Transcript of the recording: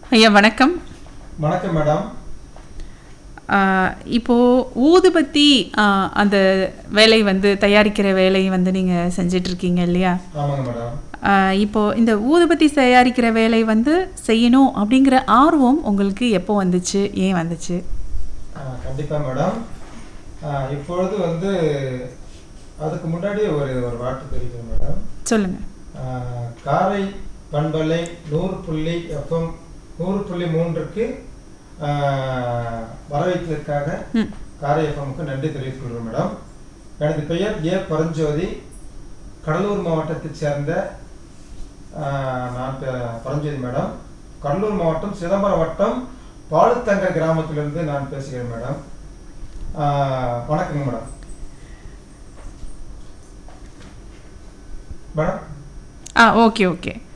ஐயா வணக்கம் வணக்கம் மேடம் ஆஹ் இப்போ ஊதுபத்தி ஆஹ் அந்த வேலை வந்து தயாரிக்கிற வேலை வந்து நீங்கள் செஞ்சிட்டு இருக்கீங்க இல்லையா ஆமாங்க மேடம் ஆஹ் இப்போ இந்த ஊதுபத்தி தயாரிக்கிற வேலை வந்து செய்யணும் அப்படிங்கிற ஆர்வம் உங்களுக்கு எப்போ வந்துச்சு ஏன் வந்துச்சு ஆ, கண்டிப்பா மேடம் ஆ, இப்பொழுது வந்து அதுக்கு முன்னாடி ஒரு ஒரு வார்த்தை தெரிவிக்கிறேன் மேடம் சொல்லுங்க ஆ, காரை பண்பலை நூறு புள்ளி எஃப்எம் நூறு புள்ளி மூன்றுக்கு ஆ, வரவேற்றதற்காக ம் காரை எஃப்எம்க்கு நன்றி தெரிவித்துக் கொள்கிறேன் மேடம் எனது பெயர் ஏ பரஞ்சோதி கடலூர் மாவட்டத்தைச் சேர்ந்த ஆ, நான் ப- பரஞ்சோதி மேடம் கடலூர் மாவட்டம் சிதம்பரம் வட்டம் பாலுத்தங்க கிராமத்திலிருந்து நான் பேசுகிறேன் மேடம் ஆ, வணக்கங்க மேடம் மேடம் ஆ ஓகே ஓகே